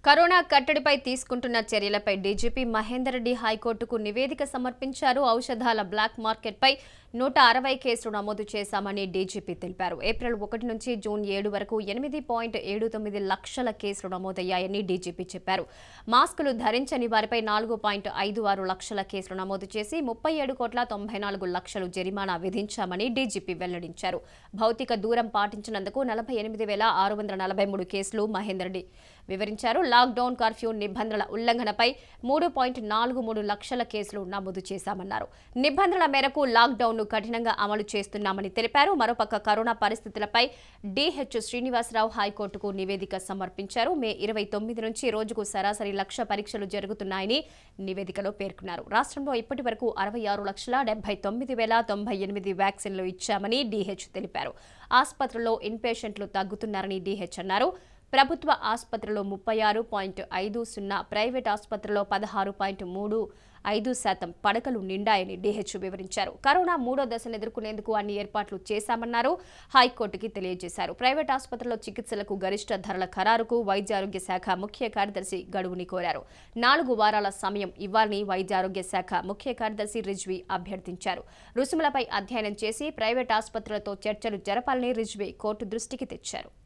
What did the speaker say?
corona కట్టడిపై తీసుకుంటున్న చర్యలపై DGP Mahender Reddy హైకోర్టుకు నివేదిక సమర్పించారు ఔషధాల బ్లాక్ మార్కెట్పై నూట అరవై కేసులు నమోదు చేశామని డీజీపీ తెలిపారు ఏప్రిల్ ఒకటి నుంచి జూన్ ఏడు వరకు ఎనిమిది పాయింట్ ఏడు తొమ్మిది లక్షల కేసులు నమోదయ్యాయని డీజీపీ చెప్పారు మాస్కులు ధరించని వారిపై నాలుగు పాయింట్ ఐదు ఆరు లక్షల కేసులు నమోదు చేసి ముప్పై ఏడు కోట్ల తొంభై నాలుగు లక్షలు జరిమానా విధించామని డీజీపీ వెల్లడించారు భౌతిక దూరం పాటించినందుకు నలభై ఎనిమిది వేల ఆరు వందల నలభై మూడు కేసులు మహేందర్ రెడ్డి వివరించారు లాక్డౌన్ కర్ఫ్యూ నిబంధనల ఉల్లంఘనపై మూడు పాయింట్ నాలుగు మూడు లక్షల కేసులు నమోదు చేశామన్నారు నిబంధనల మేరకు లాక్డౌన్ను కఠినంగా అమలు చేస్తున్నామని తెలిపారు మరోపక్క కరోనా పరిస్థితులపై డిహెచ్ శ్రీనివాసరావు హైకోర్టుకు నివేదిక సమర్పించారు మే ఇరవై తొమ్మిది నుంచి రోజుకు సరాసరి లక్ష పరీక్షలు జరుగుతున్నాయని నివేదికలో పేర్కొన్నారు రాష్ట్రంలో ఇప్పటి వరకు అరవై ఆరు లక్షల డెబ్బై తొమ్మిది వేల తొంభై ఎనిమిది వ్యాక్సిన్లు ఇచ్చామని డిహెచ్ తెలిపారు ఆసుపత్రుల్లో ఇన్పేషెంట్లు తగ్గుతున్నారని డిహెచ్ అన్నారు ప్రభుత్వ ఆసుపత్రిలో ముప్పై ఆరు పాయింట్ ఐదు సున్నా ప్రైవేట్ ఆసుపత్రిలో పదహారు పాయింట్ మూడు ఐదు శాతం పడకలు నిండాయని డిహెచ్ వివరించారు కరోనా మూడో దశను ఎదుర్కొనేందుకు అన్ని ఏర్పాట్లు చేశామన్నారు హైకోర్టుకి తెలియజేశారు ప్రైవేట్ ఆసుపత్రిలో చికిత్సలకు గరిష్ట ధరల ఖరారుకు వైద్య ఆరోగ్య శాఖ ముఖ్య కార్యదర్శి గడువుని కోరారు నాలుగు వారాల సమయం ఇవ్వాలని వైద్య ఆరోగ్య శాఖ ముఖ్య కార్యదర్శి రిజ్వీ అభ్యర్థించారు రుసుములపై అధ్యయనం చేసి ప్రైవేట్ ఆసుపత్రులతో చర్చలు జరపాలని రిజ్వీ కోర్టు దృష్టికి తెచ్చారు